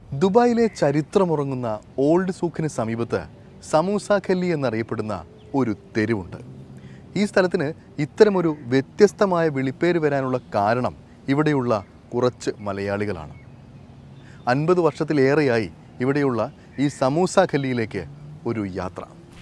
ദുബായിലെ ചരിത്രമുറങ്ങുന്ന ഓൾഡ് സൂക്കിന് സമീപത്ത് സമൂസ ഖല്ലി എന്നറിയപ്പെടുന്ന ഒരു തെരുവുണ്ട് ഈ സ്ഥലത്തിന് ഇത്തരമൊരു വ്യത്യസ്തമായ വിളിപ്പേര് വരാനുള്ള കാരണം ഇവിടെയുള്ള കുറച്ച് മലയാളികളാണ് അൻപത് വർഷത്തിലേറെയായി ഇവിടെയുള്ള ഈ സമൂസ ഖല്ലിയിലേക്ക് ഒരു യാത്ര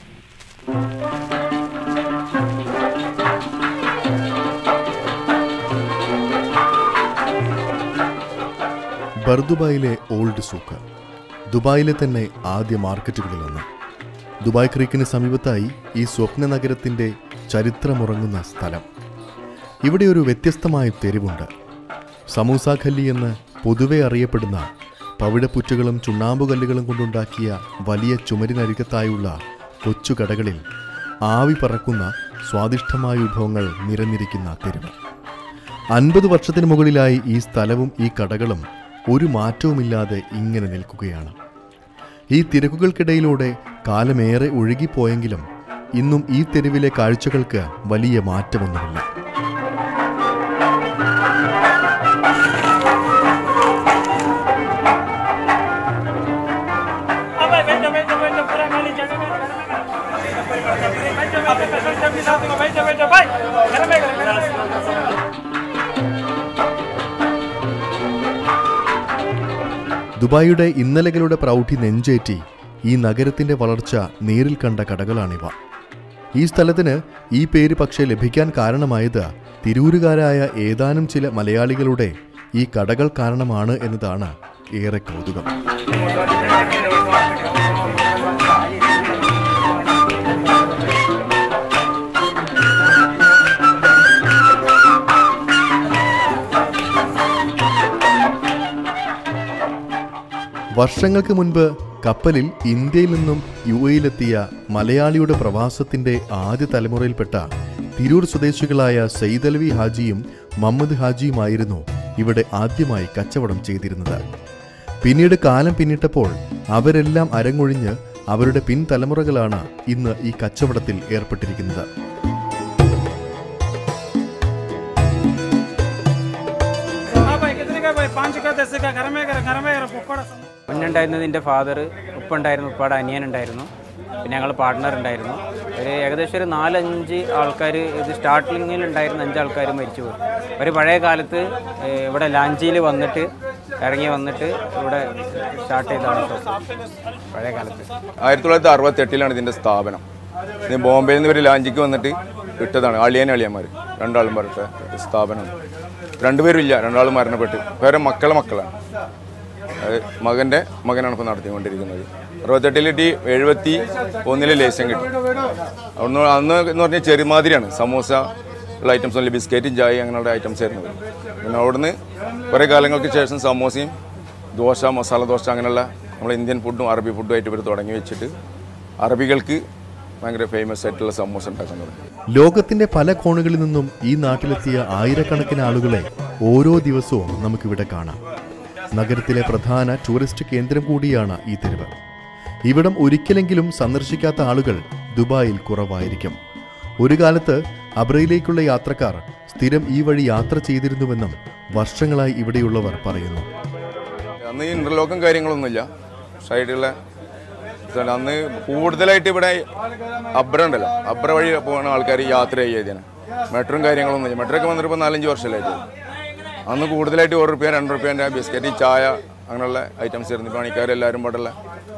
ബർദുബായിലെ ഓൾഡ് സൂക്ക് ദുബായിലെ തന്നെ ആദ്യ മാർക്കറ്റുകളിലൊന്ന് ദുബായ് ക്രീക്കിന് സമീപത്തായി ഈ സ്വപ്ന നഗരത്തിൻ്റെ ചരിത്രമുറങ്ങുന്ന സ്ഥലം ഇവിടെ ഒരു വ്യത്യസ്തമായ തെരുവുണ്ട് സമൂസ ഖല്ലി എന്ന് പൊതുവെ അറിയപ്പെടുന്ന പവിഴപ്പുറ്റുകളും ചുണ്ണാമ്പുകല്ലുകളും കൊണ്ടുണ്ടാക്കിയ വലിയ ചുമരിനരികത്തായുള്ള കൊച്ചു കടകളിൽ ആവി പറക്കുന്ന സ്വാദിഷ്ടമായ വിഭവങ്ങൾ നിരന്നിരിക്കുന്ന തെരുവ് അൻപത് വർഷത്തിന് മുകളിലായി ഈ സ്ഥലവും ഈ കടകളും ഒരു മാറ്റവുമില്ലാതെ ഇങ്ങനെ നിൽക്കുകയാണ് ഈ തിരക്കുകൾക്കിടയിലൂടെ കാലമേറെ ഒഴുകിപ്പോയെങ്കിലും ഇന്നും ഈ തെരുവിലെ കാഴ്ചകൾക്ക് വലിയ മാറ്റമൊന്നുമില്ല अबे बैठो बैठो बैठो पूरा खाली जगह में बैठो बैठो बैठो बैठो साथ में बैठो बैठो भाई घर में घर में ദുബായിയുടെ ഇന്നലകളുടെ പ്രൗഢി നെഞ്ചേറ്റി ഈ നഗരത്തിന്റെ വളർച്ച നേരിൽ കണ്ട കടകളാണിവ ഈ സ്ഥലത്തിന് ഈ പേര് പക്ഷേ ലഭിക്കാൻ കാരണമായത് തിരൂരുകാരായ ഏതാനും ചില മലയാളികളുടെ ഈ കടകൾ കാരണമാണ് എന്നതാണ് ഏറെ കൗതുകം വർഷങ്ങൾക്ക് മുൻപ് കപ്പലിൽ ഇന്ത്യയിൽ നിന്നും യു എയിലെത്തിയ മലയാളിയുടെ പ്രവാസത്തിന്റെ ആദ്യ തലമുറയിൽപ്പെട്ട തിരൂർ സ്വദേശികളായ സയ്യിദലവി ഹാജിയും മുഹമ്മദ് ഹാജിയുമായിരുന്നു ഇവിടെ ആദ്യമായി കച്ചവടം ചെയ്തിരുന്നത് പിന്നീട് കാലം പിന്നിട്ടപ്പോൾ അവരെല്ലാം അരങ്ങൊഴിഞ്ഞ് അവരുടെ പിൻതലമുറകളാണ് ഇന്ന് ഈ കച്ചവടത്തിൽ ഏർപ്പെട്ടിരിക്കുന്നത് हाँ भाई कितने का भाई पाँच का दस का घर में घर घर में घर पकौड़ा समोसा മുന്നുണ്ടായിരുന്നത് എൻ്റെ ഫാദർ ഉപ്പുണ്ടായിരുന്നു ഉപ്പയുടെ അനിയനുണ്ടായിരുന്നു പിന്നെ ഞങ്ങൾ പാർട്ട്ണർ ഉണ്ടായിരുന്നു ഒരു ഏകദേശം ഒരു നാലഞ്ച് ആൾക്കാർ ഇത് സ്റ്റാർട്ടിങ്ങിൽ ഉണ്ടായിരുന്ന അഞ്ച് ആൾക്കാർ മരിച്ചുപോയി ഒരു പഴയ കാലത്ത് ഏഹ്, ഇവിടെ ലാഞ്ചിയിൽ വന്നിട്ട് ഇറങ്ങി വന്നിട്ട് ഇവിടെ സ്റ്റാർട്ട് ചെയ്തതാണ് ഷോപ്പ് പഴയ കാലത്ത് ആയിരത്തി തൊള്ളായിരത്തി അറുപത്തി എട്ടിലാണ് ഇതിന്റെ സ്ഥാപനം ഇത് ബോംബെയിൽ നിന്ന് ഇവർ ലാഞ്ചിക്ക് വന്നിട്ട് ഇട്ടതാണ് അളിയൻ അളിയന്മാർ രണ്ടാളും പറഞ്ഞ സ്ഥാപനം രണ്ടുപേരും ഇല്ല രണ്ടാളും മരണപ്പെട്ടു വേറെ മക്കളെ മക്കളാണ് അത് മകൻ്റെ മകനാണ് ഇപ്പോൾ നടത്തിക്കൊണ്ടിരിക്കുന്നത് അറുപത്തെട്ടിൽ ടി എഴുപത്തി ഒന്നിൽ ലേശം കിട്ടി അവിടുന്ന് അന്ന് എന്ന് പറഞ്ഞാൽ ചെറുമാതിരിയാണ് സമൂസ ഉള്ള ഐറ്റംസ് അല്ല ബിസ്ക്കറ്റും ചായ അങ്ങനെയുള്ള ഐറ്റംസ് ആയിരുന്നു പിന്നെ അവിടുന്ന് കുറേ കാലങ്ങൾക്ക് ശേഷം സമോസയും ദോശ മസാല ദോശ അങ്ങനെയുള്ള നമ്മുടെ ഇന്ത്യൻ ഫുഡും അറബി ഫുഡും ആയിട്ട് ഇവർ തുടങ്ങി വെച്ചിട്ട് അറബികൾക്ക് ഭയങ്കര ഫേമസ് ആയിട്ടുള്ള സമോസ ഉണ്ടാക്കുന്നത് ലോകത്തിന്റെ പല കോണുകളിൽ നിന്നും ഈ നാട്ടിലെത്തിയ ആയിരക്കണക്കിന് ആളുകളെ ഓരോ ദിവസവും നമുക്കിവിടെ കാണാം നഗരത്തിലെ പ്രധാന ടൂറിസ്റ്റ് കേന്ദ്രം കൂടിയാണ് ഈ തെരുവ് ഇവിടം ഒരിക്കലെങ്കിലും സന്ദർശിക്കാത്ത ആളുകൾ ദുബായിൽ കുറവായിരിക്കും ഒരു കാലത്ത് അബ്രയിലേക്കുള്ള യാത്രക്കാർ സ്ഥിരം ഈ വഴി യാത്ര ചെയ്തിരുന്നുവെന്നും വർഷങ്ങളായി ഇവിടെയുള്ളവർ പറയുന്നു അന്ന് ഈ ഇന്റർലോക്കും കാര്യങ്ങളൊന്നുമില്ല സൈഡിലുള്ള സ്ഥലം. അന്ന് കൂടുതലായിട്ട് ഇവിടെ അബ്ര ഉണ്ടല്ലോ അബ്ര വഴി പോകുന്ന ആൾക്കാർ യാത്ര ചെയ്തതിന് മെട്രോയും കാര്യങ്ങളൊന്നുമില്ല മെട്രോ ഒക്കെ വന്നിട്ട് ഇപ്പോൾ നാലഞ്ച് വർഷമായിട്ട് അന്ന് കൂടുതലായിട്ട് ഒരു റുപ്യ രണ്ട് റുപ്യൻ്റെ ബിസ്ക്കറ്റ് ചായ അങ്ങനെയുള്ള ഐറ്റംസ് ആയിരുന്നു പണിക്കാരെല്ലാവരും പാടുള്ള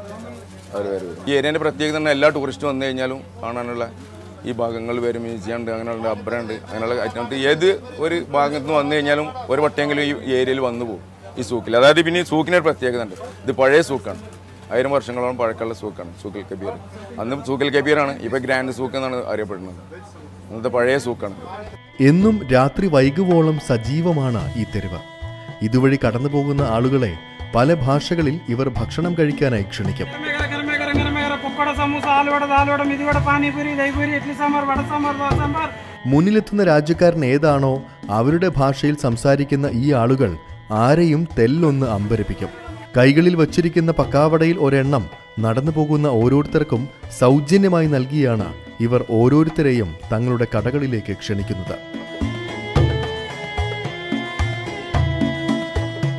അവർ വരും ഈ ഏരിയൻ്റെ പ്രത്യേകത തന്നെ എല്ലാ ടൂറിസ്റ്റും വന്നു കഴിഞ്ഞാലും കാണാനുള്ള ഈ ഭാഗങ്ങൾ വരും മ്യൂസിയം ഉണ്ട് അങ്ങനെയുള്ള അബ്ര ഉണ്ട് അങ്ങനെയുള്ള ഐറ്റം ഏത് ഒരു ഭാഗത്ത് നിന്ന് വന്നു കഴിഞ്ഞാലും ഒരു വട്ടമെങ്കിലും ഈ ഏരിയയിൽ വന്നു പോകും ഈ സൂക്കിൽ അതായത് പിന്നെ ഈ സൂക്കിനൊരു പ്രത്യേകത ഉണ്ട് ഇത് പഴയ സൂക്കാണ് ആയിരം വർഷങ്ങളോളം പഴക്കമുള്ള സൂക്കാണ് സൂക്കിൽ കബീർ അന്ന് സൂക്കിൽ കബീറാണ് ഇപ്പോൾ ഗ്രാൻഡ് സൂക്ക് എന്നാണ് അറിയപ്പെടുന്നത് അന്നത്തെ പഴയ സൂക്കാണ് എന്നും രാത്രി വൈകുവോളം സജീവമാണ് ഈ തെരുവ് ഇതുവഴി കടന്നു പോകുന്ന ആളുകളെ പല ഭാഷകളിൽ ഇവർ ഭക്ഷണം കഴിക്കാനായി ക്ഷണിക്കും घर में घर घर में घर में घर पकौड़ा समोसा आलू वड़ा दाल वड़ा मिदी वड़ा पानी पूरी दही पूरी इडली सांभर वड़ा सांभर दोसा सांभर മുന്നിലെത്തുന്ന രാജ്യക്കാരൻ ഏതാണോ അവരുടെ ഭാഷയിൽ സംസാരിക്കുന്ന ഈ ആളുകൾ ആരെയും തെല്ലൊന്ന് അമ്പരപ്പിക്കും കൈകളിൽ വച്ചിരിക്കുന്ന പക്കാവടയിൽ ഒരെണ്ണം നടന്നു പോകുന്ന ഓരോരുത്തർക്കും സൗജന്യമായി നൽകിയാണ് ഇവർ ഓരോരുത്തരെയും തങ്ങളുടെ കടകളിലേക്ക് ക്ഷണിക്കുന്നത് ഇവിടെ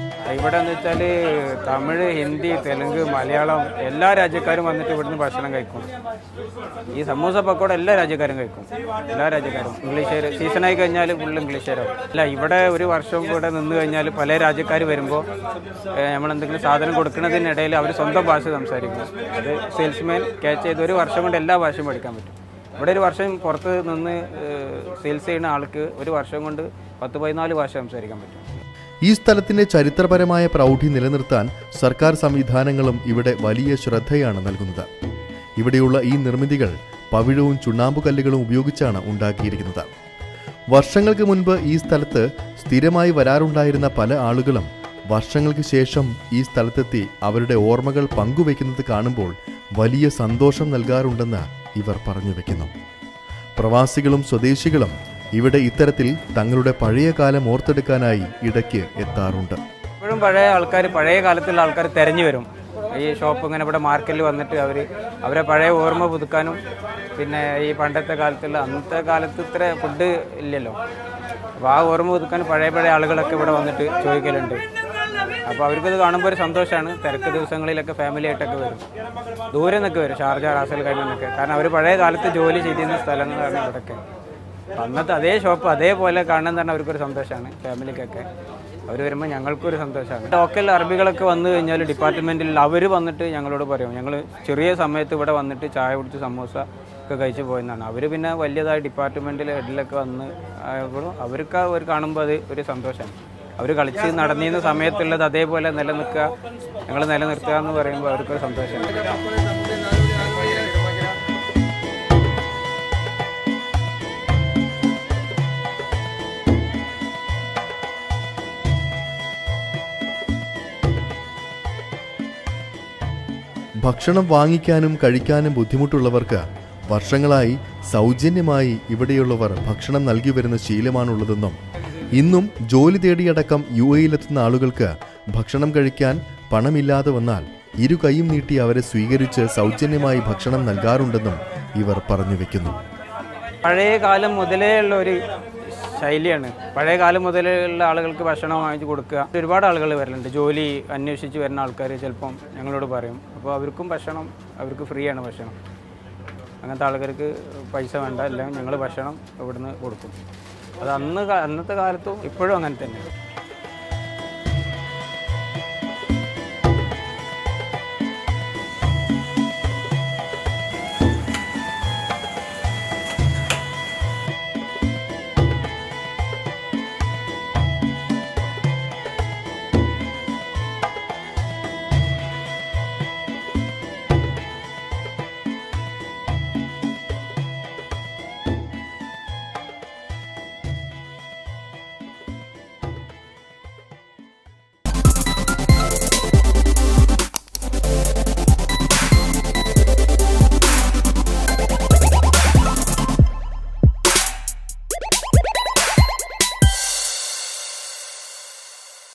ഇവിടെ എന്ന് വെച്ചാൽ തമിഴ് ഹിന്ദി തെലുങ്ക് മലയാളം എല്ലാ രാജ്യക്കാരും വന്നിട്ട് ഇവിടുന്ന് ഭക്ഷണം കഴിക്കും ഈ സമൂസ പക്കോട എല്ലാ രാജ്യക്കാരും കഴിക്കും എല്ലാ രാജ്യക്കാരും ഇംഗ്ലീഷുകാർ സീസണായി കഴിഞ്ഞാൽ ഫുൾ ഇംഗ്ലീഷുകാരാവും അല്ല ഇവിടെ ഒരു വർഷം ഇവിടെ നിന്ന് കഴിഞ്ഞാൽ പല രാജ്യക്കാർ വരുമ്പോൾ നമ്മൾ എന്തെങ്കിലും സാധനം കൊടുക്കുന്നതിനിടയിൽ അവർ സ്വന്തം ഭാഷ സംസാരിക്കും അത് സെയിൽസ്മാൻ ക്യാച്ച് ചെയ്ത് ഒരു വർഷം കൊണ്ട് എല്ലാ ഭാഷയും പഠിക്കാൻ പറ്റും ഇവിടെ ഒരു വർഷം പുറത്ത് നിന്ന് സെയിൽസ് ചെയ്യുന്ന ആൾക്ക് ഒരു വർഷം കൊണ്ട് പത്ത് പതിനാല് ഭാഷ സംസാരിക്കാൻ പറ്റും ഈ സ്ഥലത്തിന്റെ ചരിത്രപരമായ പ്രൗഢി നിലനിർത്താൻ സർക്കാർ സംവിധാനങ്ങളും ഇവിടെ വലിയ ശ്രദ്ധയാണ് നൽകുന്നത് ഇവിടെയുള്ള ഈ നിർമ്മിതികൾ പവിഴവും ചുണ്ണാമ്പുകല്ലുകളും ഉപയോഗിച്ചാണ് ഉണ്ടാക്കിയിരിക്കുന്നത് വർഷങ്ങൾക്ക് മുൻപ് ഈ സ്ഥലത്ത് സ്ഥിരമായി വരാറുണ്ടായിരുന്ന പല ആളുകളും വർഷങ്ങൾക്ക് ശേഷം ഈ സ്ഥലത്തെത്തി അവരുടെ ഓർമ്മകൾ പങ്കുവെക്കുന്നത് കാണുമ്പോൾ വലിയ സന്തോഷം നൽകാറുണ്ടെന്ന് ഇവർ പറഞ്ഞു വെക്കുന്നു പ്രവാസികളും സ്വദേശികളും ഇവിടെ ഇത്തരത്തിൽ തങ്ങളുടെ പഴയ കാലം ഓർത്തെടുക്കാനായി ഇടയ്ക്ക് എത്താറുണ്ട് ഇപ്പോഴും പഴയ ആൾക്കാർ പഴയ കാലത്തുള്ള ആൾക്കാർ തിരഞ്ഞു വരും ഈ ഷോപ്പ് ഇങ്ങനെ ഇവിടെ മാർക്കറ്റിൽ വന്നിട്ട് അവർ അവരെ പഴയ ഓർമ്മ പുതുക്കാനും പിന്നെ ഈ പണ്ടത്തെ കാലത്തുള്ള അന്നത്തെ കാലത്ത് ഇത്ര ഫുഡ് ഇല്ലല്ലോ അപ്പോൾ ആ ഓർമ്മ പുതുക്കാൻ പഴയ പഴയ ആളുകളൊക്കെ ഇവിടെ വന്നിട്ട് ചോദിക്കലുണ്ട് അപ്പോൾ അവർക്കത് കാണുമ്പോൾ ഒരു സന്തോഷമാണ് തിരക്ക് ദിവസങ്ങളിലൊക്കെ ഫാമിലി ആയിട്ടൊക്കെ വരും ദൂരെ നിന്നൊക്കെ വരും ഷാർജ റാസൽ കഴിഞ്ഞൊക്കെ കാരണം അവർ പഴയ കാലത്ത് ജോലി ചെയ്തിരുന്ന സ്ഥലങ്ങളാണ് ഇവിടെയൊക്കെ അപ്പം അന്നത്തെ അതേ ഷോപ്പ് അതേപോലെ കാണാൻ തന്നെ അവർക്കൊരു സന്തോഷമാണ് ഫാമിലിക്കൊക്കെ അവർ വരുമ്പോൾ ഞങ്ങൾക്കൊരു സന്തോഷമാണ് ലോക്കൽ അറബികളൊക്കെ വന്നു കഴിഞ്ഞാൽ ഡിപ്പാർട്ട്മെൻറ്റിൽ അവർ വന്നിട്ട് ഞങ്ങളോട് പറയും ഞങ്ങൾ ചെറിയ സമയത്ത് ഇവിടെ വന്നിട്ട് ചായ കുടിച്ച് സമൂസ ഒക്കെ കഴിച്ച് പോയെന്നാണ് അവർ പിന്നെ വലിയതായ ഡിപ്പാർട്ട്മെൻറ്റിൽ ഹെഡിലൊക്കെ വന്ന് ആയപ്പോഴും അവർക്ക് അവർ കാണുമ്പോൾ അത് ഒരു സന്തോഷമാണ് അവർ കളിച്ച് നടന്നിരുന്ന സമയത്തുള്ളത് അതേപോലെ നിലനിൽക്കുക ഞങ്ങൾ നിലനിർത്തുക എന്ന് പറയുമ്പോൾ അവർക്കൊരു സന്തോഷമാണ് ഭക്ഷണം വാങ്ങിക്കാനും കഴിക്കാനും ബുദ്ധിമുട്ടുള്ളവർക്ക് വർഷങ്ങളായി സൗജന്യമായി ഇവിടെയുള്ളവർ ഭക്ഷണം നൽകി വരുന്ന ശീലമാണുള്ളതെന്നും ഇന്നും ജോലി തേടിയടക്കം യു എയിലെത്തുന്ന ആളുകൾക്ക് ഭക്ഷണം കഴിക്കാൻ പണമില്ലാതെ വന്നാൽ ഇരു കൈയും നീട്ടി അവരെ സ്വീകരിച്ച് സൗജന്യമായി ഭക്ഷണം നൽകാറുണ്ടെന്നും ഇവർ പറഞ്ഞു വെക്കുന്നു പഴയ കാലം മുതലേ ഉള്ള ഒരു ശൈലിയാണ് പഴയ കാലം മുതലേ ഉള്ള ആളുകൾക്ക് ഭക്ഷണം വാങ്ങിച്ച് കൊടുക്കുക ഒരുപാട് ആളുകൾ വരലുണ്ട് ജോലി അന്വേഷിച്ച് വരുന്ന ആൾക്കാർ ചിലപ്പം ഞങ്ങളോട് പറയും അപ്പോൾ അവർക്കും ഭക്ഷണം അവർക്ക് ഫ്രീ ആണ് ഭക്ഷണം അങ്ങനത്തെ ആൾക്കാർക്ക് പൈസ വേണ്ട എല്ലാം ഞങ്ങൾ ഭക്ഷണം ഇവിടുന്ന് കൊടുക്കും അത് അന്ന് കാ- അന്നത്തെ കാലത്തും ഇപ്പോഴും അങ്ങനെ തന്നെ